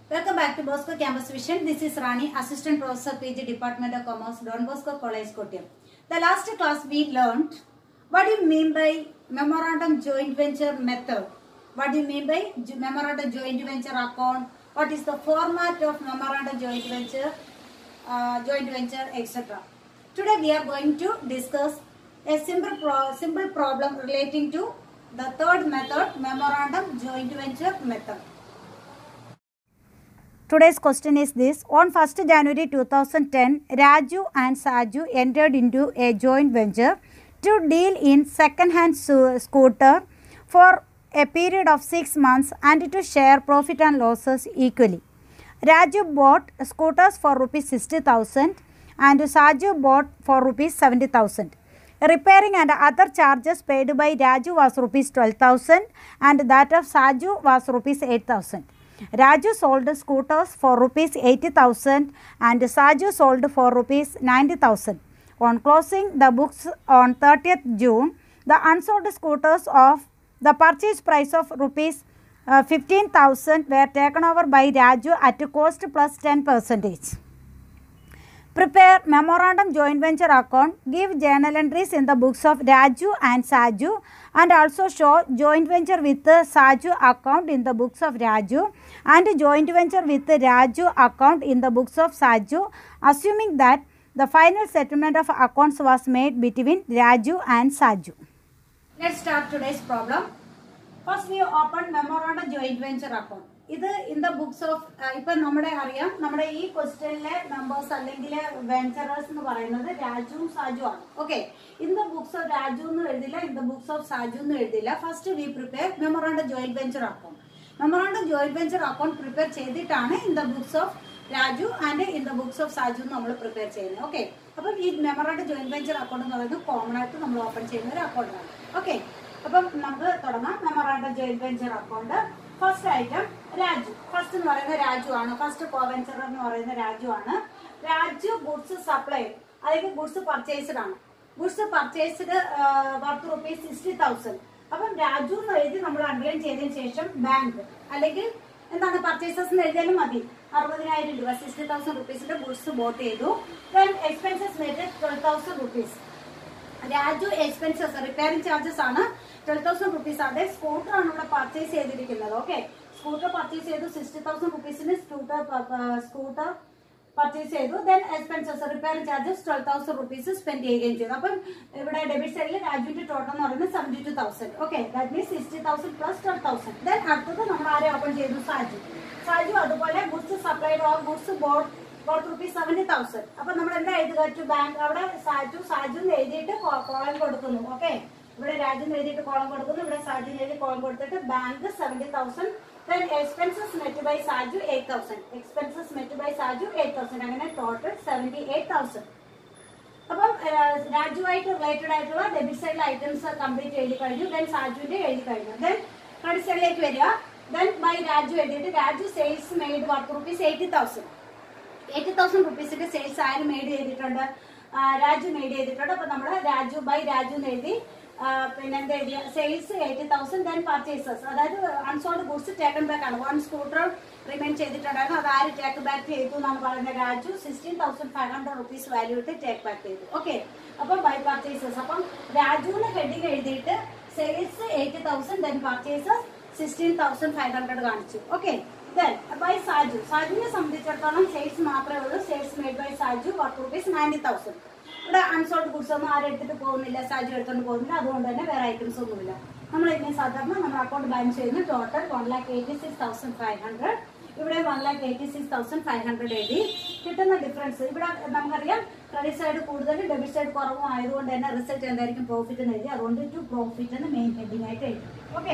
Welcome back to Bosco Campus Vision. This is Rani, Assistant Professor PG Department of Commerce, Don Bosco College, Kottayam. The last class we learned what do you mean by memorandum joint venture method? What do you mean by j- memorandum joint venture account? What is the format of memorandum joint venture, uh, joint venture, etc. Today we are going to discuss a simple pro- simple problem relating to the third method, memorandum joint venture method. Today's question is this. On 1st January 2010, Raju and Saju entered into a joint venture to deal in second-hand su- scooter for a period of 6 months and to share profit and losses equally. Raju bought scooters for rupees 60,000 and Saju bought for rupees 70,000. Repairing and other charges paid by Raju was rupees 12,000 and that of Saju was rupees 8,000. Raju sold scooters for rupees 80,000 and Saju sold for rupees 90,000. On closing the books on 30th June, the unsold scooters of the purchase price of rupees uh, 15,000 were taken over by Raju at cost plus 10 percentage. Prepare memorandum joint venture account. Give journal entries in the books of Raju and Saju and also show joint venture with the Saju account in the books of Raju and joint venture with the Raju account in the books of Saju assuming that the final settlement of accounts was made between Raju and Saju. Let's start today's problem. First we open memorandum joint venture account ഇത് in the books of ഇപ്പൊ നമ്മുടെ അറിയാം നമ്മുടെ ഈ ക്വസ്റ്റ്യനിലെ members അല്ലെങ്കിൽ വെഞ്ചറേഴ്സ് എന്ന് പറയുന്നത് രാജുവും സാജു ആണ് okay in the books of Raju എന്ന് എഴുതില്ല in the books of Saju എന്ന് എഴുതില്ല first we prepare memorandum joint venture account memorandum joint venture account prepare ചെയ്തിട്ടാണ് in the books of Raju and in the books of Saju നമ്മൾ പ്രിപ്പയർ ചെയ്യുന്നത് okay അപ്പം ഈ memorandum joint venture account എന്ന് പറയുന്നത് common ആയിട്ട് നമ്മൾ ഓപ്പൺ ചെയ്യുന്ന ഒരു അക്കൗണ്ടാണ് ഓക്കെ അപ്പം നമുക്ക് തുടങ്ങാം memorandum joint venture account first item Raju first എന്ന് പറയുന്നത് രാജു ആണ് ഫസ്റ്റ് കോ വെഞ്ചർ എന്ന് പറയുന്ന രാജു ആണ് രാജു ഗുഡ്സ് സപ്ലൈ അല്ലെങ്കിൽ ഗുഡ്സ് പർച്ചേസ്ഡ് ആണ് goods purchased worth rupees sixty thousand അപ്പം രാജു എന്ന് എഴുതി നമ്മൾ അണ്ടർലൈൻ ചെയ്തതിന് ശേഷം ബാങ്ക് അല്ലെങ്കിൽ എന്താണ് പർച്ചേസസ് എന്ന് എഴുതിയാലും മതി അറുപതിനായിരം രൂപ സിക്സ്റ്റി തൗസൻഡ് റുപ്പീസിന്റെ ഗുഡ്സ് ബോട്ട് ചെയ്തു then expenses met twelve thousand rupees Raju expenses repairing charges ആണ് ട്വൽവ് തൗസൻഡ് റുപ്പീസ് അതെ സ്കൂട്ടർ ആണ് ഇവിടെ പർച്ചേസ് ചെയ്തിരിക്കുന്നത് ഓക്കെ സ്കൂട്ടർ പർച്ചേസ് ചെയ്തു സിക്സ്റ്റി തൗസൻഡ് റുപ്പീസിന് സ്കൂട്ടർ സ്കൂട്ടർ പർച്ചേസ് ചെയ്തു then expenses repairing charges twelve thousand rupees spend ചെയ്യുകയും ചെയ്തു അപ്പം ഇവിടെ ഡെബിറ്റ് സൈഡിൽ രാജുവിന്റെ ടോട്ടൽ എന്ന് പറയുന്നത് seventy two thousand okay that means sixty thousand plus twelve thousand then അടുത്തത് നമ്മൾ ആരെ ഓപ്പൺ ചെയ്തു സാജു സാജു അതുപോലെ goods supplied or goods bought worth rupees seventy thousand അപ്പൊ നമ്മൾ എന്താ എഴുതുക ടു ബാങ്ക് അവിടെ സാജു സാജു എന്ന് എഴുതിയിട്ട് കോളം കൊടുക്കുന്നു ഓക്കെ ഇവിടെ രാജു എന്ന് എഴുതിയിട്ട് കോളം കൊടുക്കുന്നു ഇവിടെ സാജു എന്ന് എഴുതി കോളം കൊടുത്തിട്ട് bank seventy thousand then expenses met by Saju eight thousand expenses met by Saju eight thousand അങ്ങനെ ടോട്ടൽ സെവന്റി എയ്റ്റ് തൗസൻഡ് അപ്പം ഏഹ്, രാജുവായിട്ട് റിലേറ്റഡ് ആയിട്ടുള്ള ഡെബിറ്റ് സൈഡിൽ ഐറ്റംസ് കംപ്ലീറ്റ് എഴുതി കഴിഞ്ഞു ദെൻ സാജുവിന്റെ എഴുതി കഴിഞ്ഞു ദെൻ ക്രെഡിറ്റ് സൈഡിലേക്ക് വരിക ദെൻ ബൈ രാജു എഴുതിയിട്ട് Raju sales made worth rupees eighty thousand eighty thousand റുപ്പീസിന്റെ സെയിൽസ് ആര് മെയ്ഡ് ചെയ്തിട്ടുണ്ട് ആ, രാജു മെയ്ഡ് ചെയ്തിട്ടുണ്ട് അപ്പൊ നമ്മൾ രാജു ബൈ രാജു എന്ന് എഴുതി ആ, പിന്നെ എന്താ എഴുതിയ sales eighty thousand then purchases അതായത് അൺസോൾഡ് ഗുഡ്സ് ടേക്കൺ ബാക്ക് ആണ് വൺ സ്കൂട്ടർ റിമൈൻ ചെയ്തിട്ടുണ്ടായിരുന്നു അത് ആര് ടേക്ക് ബാക്ക് ചെയ്തു എന്നാണ് പറയുന്നത് Raju sixteen thousand five hundred rupees value ഇട്ട് ടേക്ക് ബാക്ക് ചെയ്തു ഓക്കെ അപ്പം ബൈ പർച്ചേസസ് അപ്പം രാജുവിന് ഹെഡിങ് എഴുതിയിട്ട് sales eighty thousand then purchases sixteen thousand five hundred കാണിച്ചു ഓക്കെ ദെൻ ബൈ സാജു സാജുവിനെ സംബന്ധിച്ചിടത്തോളം സെയിൽസ് മാത്രമേ ഉള്ളൂ sales made by Saju worth rupees ninety thousand ഇവിടെ അൺസോൾഡ് ഗുഡ്സ് ഒന്നും ആരും എടുത്തിട്ട് പോകുന്നില്ല സാജു എടുത്തോണ്ട് പോകുന്നില്ല അതുകൊണ്ട് തന്നെ വേറെ ഐറ്റംസ് ഒന്നുമില്ല നമ്മൾ ഇനി സാധാരണ നമ്മൾ അക്കൗണ്ട് ബാലൻസ് ചെയ്യുന്ന total one lakh eighty six thousand five hundred ഇവിടെ one lakh eighty six thousand five hundred എഴുതി കിട്ടുന്ന ഡിഫറൻസ് ഇവിടെ നമുക്കറിയാം ക്രെഡിറ്റ് സൈഡ് കൂടുതൽ ഡെബിറ്റ് സൈഡ് കുറവും ആയതുകൊണ്ട് തന്നെ റിസൾട്ട് എന്തായിരിക്കും പ്രോഫിറ്റ് എന്ന് എഴുതി അതുകൊണ്ട് ടു പ്രോഫിറ്റ് എന്ന് മെയിൻ ഹെഡിങ് ആയിട്ട് എഴുതി ഓക്കെ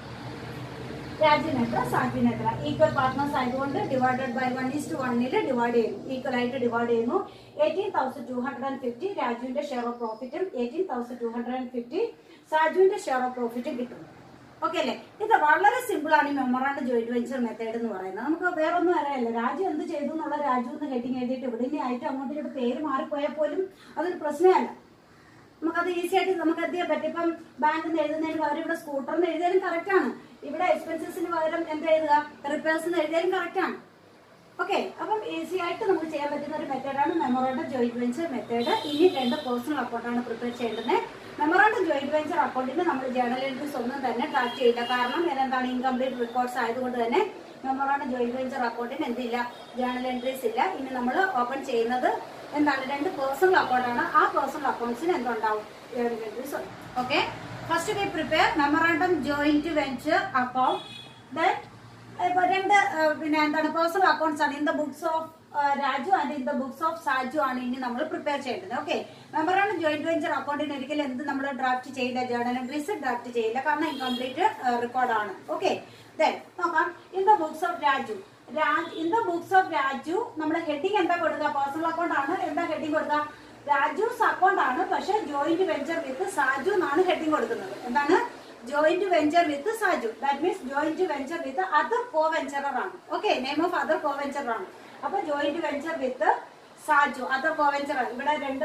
രാജുവിന് എത്ര സാജുവിന് എത്ര ഈക്വൽ പാർട്ട്നേഴ്സ് ആയതുകൊണ്ട് divided by one is to വണ്ണില് ഡിവൈഡ് ചെയ്യുന്നു ഈക്വൽ ആയിട്ട് ഡിവൈഡ് ചെയ്യുന്നു eighteen thousand two hundred and fifty രാജുവിന്റെ ഷെയർ ഓഫ് പ്രോഫിറ്റും eighteen thousand two hundred and fifty സാജുവിന്റെ ഷെയർ ഓഫ് പ്രോഫിറ്റും കിട്ടും ഓക്കെ അല്ലേ ഇത് വളരെ സിമ്പിൾ ആണ് ഈ മെമ്മറാണ്ട് ജോയിന്റ് വെഞ്ചർ മെത്തേഡ് എന്ന് പറയുന്നത് നമുക്ക് വേറെ ഒന്നും അറിയാല്ല രാജു എന്ത് ചെയ്തു എന്നുള്ള രാജു എന്ന് ഹെഡിങ് എഴുതിയിട്ട് ഇവിടെ ഇനി ആയിട്ട് അങ്ങോട്ടും ഇങ്ങോട്ട് പേര് മാറിപ്പോയാൽ പോലും അതൊരു പ്രശ്നമല്ല നമുക്കത് ഈസി ആയിട്ട് നമുക്ക് എന്ത് ചെയ്യാൻ പറ്റും ഇപ്പം ബാങ്കിൽ നിന്ന് എഴുതുന്നതിന് പകരം ഇവിടെ സ്കൂട്ടറിന് എഴുതിയാലും കറക്റ്റ് ആണ് ഇവിടെ എക്സ്പെൻസസിന് പകരം എന്താ എഴുതുക റിപ്പയർസ് എന്ന് എഴുതിയാലും കറക്റ്റ് ആണ് ഓക്കെ അപ്പം ഈസി ആയിട്ട് നമുക്ക് ചെയ്യാൻ പറ്റുന്ന ഒരു മെത്തേഡാണ് മെമ്മോറാണ്ടം ജോയിന്റ് വെഞ്ചർ മെത്തേഡ് ഇനി രണ്ട് പേഴ്സണൽ അക്കൗണ്ടാണ് പ്രിപ്പയർ ചെയ്യേണ്ടത് മെമ്മോറാണ്ടം ജോയിന്റ് വെഞ്ചർ അക്കൗണ്ടിന് നമ്മൾ ജേണൽ എൻട്രീസ് ഒന്നും തന്നെ ട്രാക്ക് ചെയ്യില്ല കാരണം എന്താണ് ഇൻകംപ്ലീറ്റ് റെക്കോർഡ്സ് ആയതുകൊണ്ട് തന്നെ മെമ്മോറാണ്ടം ജോയിന്റ് വെഞ്ചർ അക്കൗണ്ടിന് എന്തില്ല ജേണൽ എൻട്രീസ് ഇല്ല ഇനി നമ്മൾ ഓപ്പൺ ചെയ്യുന്നത് എന്താണ് രണ്ട് പേഴ്സണൽ അക്കൗണ്ടാണ് ആ പേഴ്സണൽ അക്കൗണ്ട്സിന് എന്തുണ്ടാവും ജേണൽ എൻട്രീസ് ഉണ്ട് okay first we prepare memorandum joint venture account then ഇപ്പൊ രണ്ട് ആ, പിന്നെ എന്താണ് പേഴ്സണൽ അക്കൗണ്ട്സ് ആണ് in the books of Raju and in the books of Saju ആണ് ഇനി നമ്മൾ പ്രിപ്പയർ ചെയ്യേണ്ടത് ഓക്കെ മെമ്മറാണ്ടം ജോയിന്റ് വെഞ്ചർ അക്കൗണ്ടിന് ഒരിക്കലും എന്ത് നമ്മൾ ഡ്രാഫ്റ്റ് ചെയ്യില്ല ജേർണൽ എൻട്രീസ് ഡ്രാഫ്റ്റ് ചെയ്യില്ല കാരണം ഇൻകംപ്ലീറ്റ് റെക്കോർഡാണ് ഓക്കെ ദെൻ നോക്കാം in the books of Raju Raj in the books of Raju നമ്മൾ ഹെഡിങ് എന്താ കൊടുക്കുക പേഴ്സണൽ അക്കൗണ്ട് ആണ് എന്താ ഹെഡിങ് കൊടുക്കുക രാജുസ് അക്കൗണ്ട് ആണ് പക്ഷെ ജോയിന്റ് വെഞ്ചർ വിത്ത് സാജു എന്നാണ് ഹെഡിങ് കൊടുക്കുന്നത് എന്താണ് joint venture with Saju that means joint venture with other co venturer ആണ് okay name of other co venturer ആണ് അപ്പൊ joint venture with Saju other co venturer ഇവിടെ രണ്ട്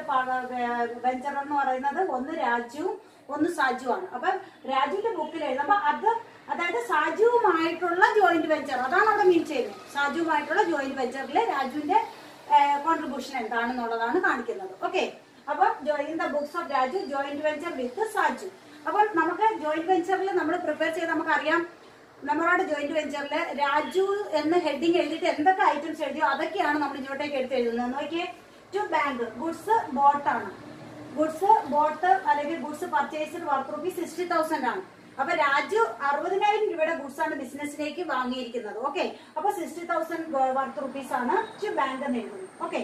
വെഞ്ചറർ എന്ന് പറയുന്നത് ഒന്ന് രാജു ഒന്ന് സാജു ആണ് അപ്പൊ രാജുവിന്റെ ബുക്കിൽ എഴുതുമ്പോ അത് അതായത് സാജുവുമായിട്ടുള്ള ജോയിന്റ് വെഞ്ചർ അതാണ് അവിടെ മീൻ ചെയ്യുന്നത് സാജുവുമായിട്ടുള്ള ജോയിന്റ് വെഞ്ചറിൽ രാജുവിന്റെ കോൺട്രിബ്യൂഷൻ എന്താണെന്നുള്ളതാണ് കാണിക്കുന്നത് ഓക്കെ അപ്പൊ in the books of Raju joint venture with Saju അപ്പോൾ നമുക്ക് ജോയിന്റ് വെഞ്ചറിൽ നമ്മൾ പ്രിപ്പയർ ചെയ്ത് നമുക്കറിയാം നമ്മളോട് ജോയിന്റ് വെഞ്ചറിൽ രാജു എന്ന് ഹെഡിങ് എഴുതിയിട്ട് എന്തൊക്കെ ഐറ്റംസ് എഴുതിയോ അതൊക്കെയാണ് നമ്മൾ ഇങ്ങോട്ടേക്ക് എടുത്ത് എഴുതുന്നത് നോക്കിയേ ടു ബാങ്ക് ഗുഡ്സ് ബോട്ടാണ് ഗുഡ്സ് ബോട്ട് അല്ലെങ്കിൽ goods purchased worth rupees sixty thousand ആണ് അപ്പൊ രാജു അറുപതിനായിരം രൂപയുടെ ഗുഡ്സ് ആണ് ബിസിനസ്സിലേക്ക് വാങ്ങിയിരിക്കുന്നത് ഓക്കെ അപ്പൊ സിക്സ്റ്റി തൗസൻഡ് വർക്ക് റുപ്പീസ് ആണ് ടു ബാങ്ക് എന്ന് എഴുതുന്നത് ഓക്കെ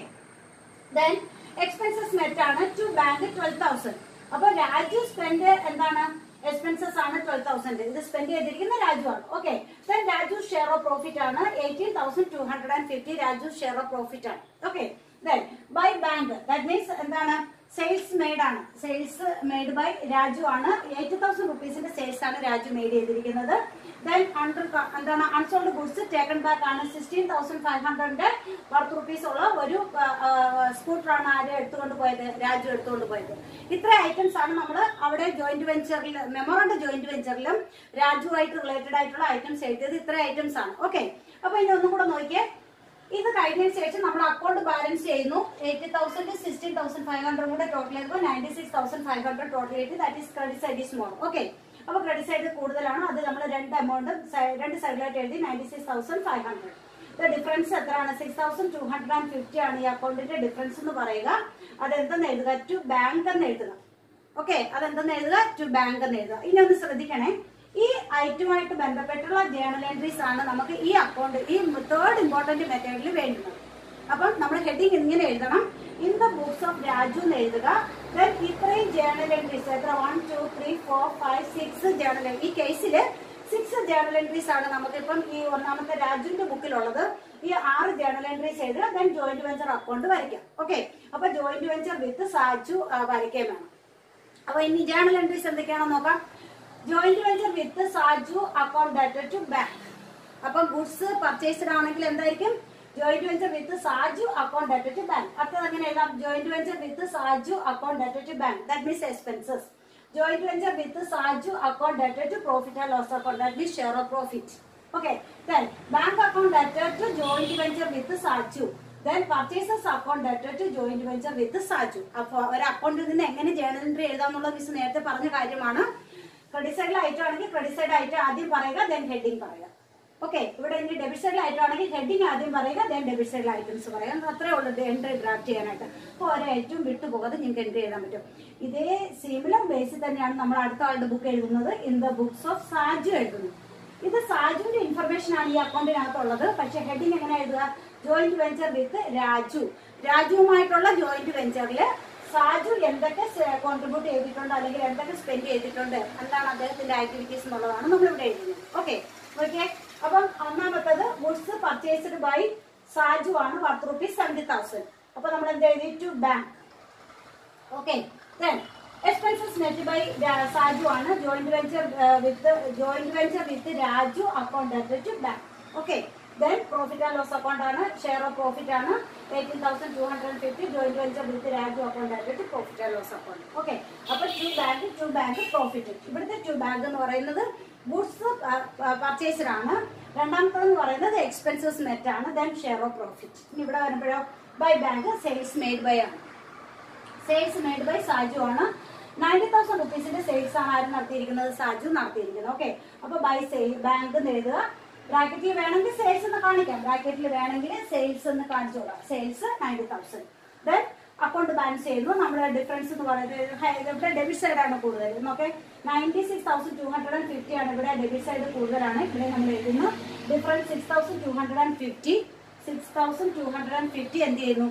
ദെൻ എക്സ്പെൻസസ് നെറ്റ് ആണ് ടു ബാങ്ക് ട്വൽവ് തൗസൻഡ് അപ്പൊ രാജു സ്പെൻഡ് എന്താണ് എക്സ്പെൻസസ് ആണ് ട്വൽവ് തൗസൻഡ് ഇത് സ്പെൻഡ് ചെയ്തിരിക്കുന്ന രാജു ആണ് okay then Raju share of profit ആണ് eighteen thousand two hundred and fifty Raju share of profit ആണ് okay then by bank that means എന്താണ് സെയിൽസ് മെയ്ഡ് ആണ് സെയിൽസ് മെയ്ഡ് ബൈ രാജു ആണ് എയ്റ്റ് തൗസൻഡ് റുപ്പീസിന്റെ സെയിൽസ് ആണ് രാജു മെയ്ഡ് ചെയ്തിരിക്കുന്നത് ദെൻ അണ്ടർ എന്താണ് unsold goods taken back ആണ് സിക്സ്റ്റീൻ തൗസൻഡ് ഫൈവ് ഹൺഡ്രഡിന്റെ വർക്ക് റുപ്പീസ് ഉള്ള ഒരു സ്കൂട്ടറാണ് ആര് എടുത്തുകൊണ്ട് പോയത് രാജു എടുത്തുകൊണ്ട് പോയത് ഇത്ര ഐറ്റംസ് ആണ് നമ്മൾ അവിടെ ജോയിന്റ് വെഞ്ചറിൽ മെമ്മോറണ്ട ജോയിന്റ് വെഞ്ചറിലും രാജുവായിട്ട് റിലേറ്റഡ് ആയിട്ടുള്ള ഐറ്റംസ് എഴുതിയത് ഇത്ര ഐറ്റംസ് ആണ് ഓക്കെ അപ്പൊ ഇനി ഒന്നും കൂടെ നോക്കിയേ ഇത് കഴിഞ്ഞതിന് ശേഷം നമ്മൾ അക്കൗണ്ട് ബാലൻസ് ചെയ്യുന്നു eighty thousand sixteen thousand five hundred കൂടെ ടോട്ടൽ ചെയ്യുമ്പോൾ ninety six thousand five hundred total ചെയ്ത് that is credit side is more okay അപ്പൊ ക്രെഡിറ്റ് സൈഡ് കൂടുതലാണ് അത് നമ്മൾ രണ്ട് എമൗണ്ട് രണ്ട് സൈഡിലായിട്ട് എഴുതി ninety six thousand five hundred difference എത്രയാണ് six thousand two hundred and fifty ആണ് ഈ അക്കൗണ്ടിന്റെ ഡിഫറൻസ് എന്ന് പറയുക അതെന്തെന്ന് എഴുതുക ടു ബാങ്ക് എന്ന് എഴുതുക ഓക്കെ അതെന്തെന്ന് എഴുതുക ടു ബാങ്ക് എന്ന് എഴുതുക ഇനി ഒന്ന് ശ്രദ്ധിക്കണേ ഈ ഐറ്റവുമായിട്ട് ബന്ധപ്പെട്ടുള്ള ജേണൽ എൻട്രീസ് ആണ് നമുക്ക് ഈ അക്കൗണ്ട് ഈ തേർഡ് ഇമ്പോർട്ടന്റ് മെത്തേഡിൽ വേണ്ടുന്നത് അപ്പം നമ്മൾ ഹെഡിങ് ഇങ്ങനെ എഴുതണം in the books of Raju എന്ന് എഴുതുക ദെൻ ഇത്രയും ജേണൽ എൻട്രീസ് എത്ര one two three four five six journal ഈ കേസിൽ സിക്സ് ജേണൽ എൻട്രീസ് ആണ് നമുക്കിപ്പം ഈ ഒന്നാമത്തെ രാജുവിന്റെ ബുക്കിലുള്ളത് ഈ ആറ് ജേണൽ എൻട്രീസ് എഴുതുക ദെൻ ജോയിന്റ് വെഞ്ചർ അക്കൗണ്ട് വരയ്ക്കാം ഓക്കെ അപ്പൊ ജോയിന്റ് വെഞ്ചർ വിത്ത് സാജു ആ, വരയ്ക്കുകയും വേണം അപ്പൊ ഇനി ജേണൽ എൻട്രീസ് എന്തൊക്കെയാണെന്ന് നോക്കാം joint venture with Saju account debtor to bank അപ്പൊ ഗുഡ്സ് പർച്ചേസ്ഡ് ആണെങ്കിൽ എന്തായിരിക്കും joint venture with Saju account debtor to bank അടുത്തത് അങ്ങനെ എഴുതാം joint venture with Saju account debtor to bank that means expenses joint venture with Saju account debtor to profit and loss account that means share of profit okay then bank account debtor to joint venture with Saju then purchases account debtor to joint venture with Saju അപ്പോൾ ഒരു അക്കൗണ്ടിൽ നിന്ന് എങ്ങനെ journal entry എഴുതാന്നുള്ള miss നേരത്തെ പറഞ്ഞ കാര്യമാണ് credit സൈഡിൽ item ആണെങ്കിൽ ക്രെഡിറ്റ് സൈഡ് ഐറ്റം ആദ്യം പറയുക ദെൻ ഹെഡിങ് പറയുക ഓക്കെ ഇവിടെ ഇനി ഡെബിറ്റ് സൈഡിൽ ഐറ്റം ആണെങ്കിൽ ഹെഡിങ് ആദ്യം പറയുക ദെൻ ഡെബിറ്റ് സൈഡിൽ ഐറ്റംസ് പറയാം അത്രേ ഉള്ളൂ എൻട്രി ഡ്രാഫ്റ്റ് ചെയ്യാനായിട്ട് അപ്പോൾ ഓരോ ഐറ്റവും വിട്ടുപോകാതെ നിങ്ങൾക്ക് എൻട്രി എഴുതാൻ പറ്റും ഇതേ സിമിലർ ബേസിൽ തന്നെയാണ് നമ്മൾ അടുത്ത ആളുടെ ബുക്ക് എഴുതുന്നത് in the books of Saju എഴുതുന്നത് ഇത് സാജുവിന്റെ ഇൻഫർമേഷൻ ആണ് ഈ അക്കൗണ്ടിനകത്തുള്ളത് പക്ഷെ ഹെഡിങ് എങ്ങനെ എഴുതുക ജോയിന്റ് വെഞ്ചർ വിത്ത് രാജു രാജുവുമായിട്ടുള്ള ജോയിന്റ് വെഞ്ചറിൽ സാജു എന്തൊക്കെ കോൺട്രിബ്യൂട്ട് ചെയ്തിട്ടുണ്ട് അല്ലെങ്കിൽ എന്തൊക്കെ സ്പെൻഡ് ചെയ്തിട്ടുണ്ട് എന്താണ് അദ്ദേഹത്തിന്റെ ആക്ടിവിറ്റീസ് എന്നുള്ളതാണ് നമ്മൾ ഇവിടെ എഴുതുന്നത് ഓക്കെ ഓക്കെ അപ്പം ഒന്നാമത്തത് ഗുഡ്സ് പർച്ചേസ്ഡ് ബൈ സാജു ആണ് പത്ത് റുപ്പീസ് സെവന്റി തൗസൻഡ് അപ്പൊ നമ്മൾ എന്ത് എഴുതി to bank okay then expenses met by Saju ആണ് joint venture with joint venture with Raju account to bank okay then profit and loss account ആണ് ഷെയർ ഓഫ് പ്രോഫിറ്റ് ആണ് eighteen thousand two hundred fifty joint venture with Raju account to profit and loss account okay അപ്പൊ to bank to bank profit ഇവിടുത്തെ to bank എന്ന് പറയുന്നത് goods purchased ആണ് രണ്ടാമത്തെന്ന് പറയുന്നത് expenses met ആണ് ദെൻ ഷെയർ ഓഫ് പ്രോഫിറ്റ് ഇനി ഇവിടെ വരുമ്പോഴോ by bank sales made by ആണ് സെയിൽസ് മെയ്ഡ് ബൈ സാജു ആണ് നയൻറ്റി തൗസൻഡ് റുപ്പീസിന്റെ സെയിൽസ് ആണ് ആരും നടത്തിയിരിക്കുന്നത് സാജു നടത്തിയിരിക്കുന്നത് ഓക്കെ അപ്പൊ ബൈ സെയിൽ ബാങ്ക് എന്ന് എഴുതുക ബ്രാക്കറ്റിൽ വേണമെങ്കിൽ സെയിൽസ് എന്ന് കാണിക്കാം ബ്രാക്കറ്റിൽ വേണമെങ്കിൽ സെയിൽസ് എന്ന് കാണിച്ചോളാം sales ninety thousand then account balance ചെയ്യുന്നു നമ്മുടെ ഡിഫറൻസ് എന്ന് പറയുന്നത് ഇവിടെ ഡെബിറ്റ് സൈഡ് ആണ് കൂടുതൽ നോക്കെ ninety six thousand two hundred and fifty ആണ് ഇവിടെ ഡെബിറ്റ് സൈഡ് കൂടുതലാണ് ഇവിടെ നമ്മൾ എഴുതുന്നു difference six thousand two hundred and fifty six thousand two hundred and fifty എന്ത് ചെയ്യുന്നു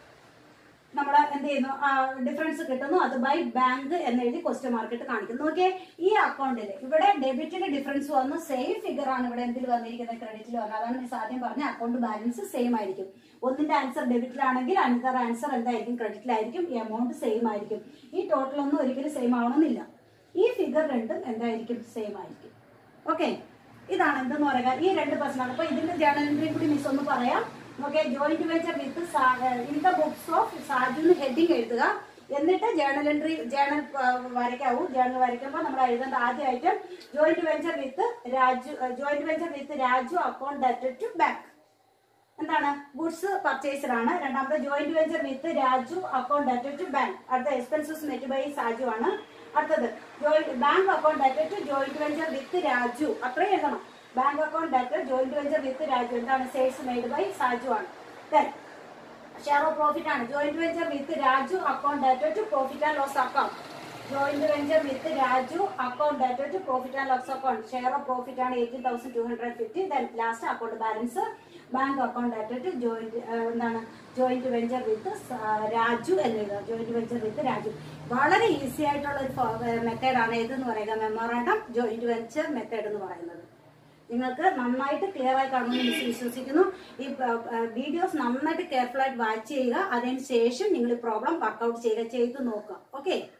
നമ്മൾ എന്ത് ചെയ്യുന്നു ഡിഫറൻസ് കിട്ടുന്നു അത് ബൈ ബാങ്ക് എന്ന് എഴുതി ക്വസ്റ്റ്യൻ മാർക്കിട്ട് കാണിക്കുന്നു ഓക്കെ ഈ അക്കൗണ്ടിൽ ഇവിടെ ഡെബിറ്റിന് ഡിഫറൻസ് വന്നു സെയിം ഫിഗർ ആണ് ഇവിടെ എന്തിൽ വന്നിരിക്കുന്നത് ക്രെഡിറ്റിൽ വന്നത് അതാണ് മിസ് ആദ്യം പറഞ്ഞ അക്കൗണ്ട് ബാലൻസ് സെയിം ആയിരിക്കും ഒന്നിന്റെ ആൻസർ ഡെബിറ്റിലാണെങ്കിൽ അനന്തർ ആൻസർ എന്തായിരിക്കും ക്രെഡിറ്റിലായിരിക്കും ഈ എമൗണ്ട് സെയിം ആയിരിക്കും ഈ ടോട്ടൽ ഒന്നും ഒരിക്കലും സെയിം ആവണമെന്നില്ല ഈ ഫിഗർ രണ്ടും എന്തായിരിക്കും സെയിം ആയിരിക്കും ഓക്കെ ഇതാണ് എന്തെന്ന് പറയുക ഈ രണ്ട് പ്രശ്നമാണ് അപ്പൊ ഇതിന്റെ ജേണൽ എൻട്രിയും കൂടി മിസ് ഒന്ന് പറയാം okay joint venture with in the books of Saju heading എഴുതുക എന്നിട്ട് ജേണൽ എൻട്രി ജേണൽ വരയ്ക്കാവൂ ജേണൽ വരയ്ക്കുമ്പോൾ നമ്മൾ എഴുതേണ്ട ആദ്യമായിട്ട് joint venture with Raju joint venture with Raju account debt to bank എന്താണ് ഗുഡ്സ് പർച്ചേസർ ആണ് രണ്ടാമത്തെ joint venture with Raju account debt to bank അടുത്ത എക്സ്പെൻസസ് മെറ്റ് ബൈ സാജു ആണ് അടുത്തത് joint bank account debt to joint venture with Raju അത്രയും എഴുതണം bank account debt joint venture with Raju എന്താണ് sales made by Saju ആണ് ദെൻ ഷെയർ ഓഫ് പ്രോഫിറ്റ് ആണ് joint venture with Raju account debt to profit and loss account joint venture with Raju account debt to profit and loss account share of profit ആണ് eighteen thousand two hundred fifty then last account balance bank account debt to joint എന്താണ് joint venture with Raju എന്നുള്ളത് joint venture with Raju വളരെ easy ആയിട്ടുള്ള ഒരു മെത്തേഡാണ് ഇതെന്ന് പറയുക memorandum joint venture method എന്ന് പറയുന്നത് നിങ്ങൾക്ക് നന്നായിട്ട് ക്ലിയർ ആയി കാണുമെന്ന് മിസ് വിശ്വസിക്കുന്നു ഈ വീഡിയോസ് നന്നായിട്ട് കെയർഫുൾ ആയിട്ട് വാച്ച് ചെയ്യുക അതിന് ശേഷം നിങ്ങൾ ഈ പ്രോബ്ലം വർക്കൗട്ട് ചെയ്യുക ചെയ്ത് നോക്കുക ഓക്കെ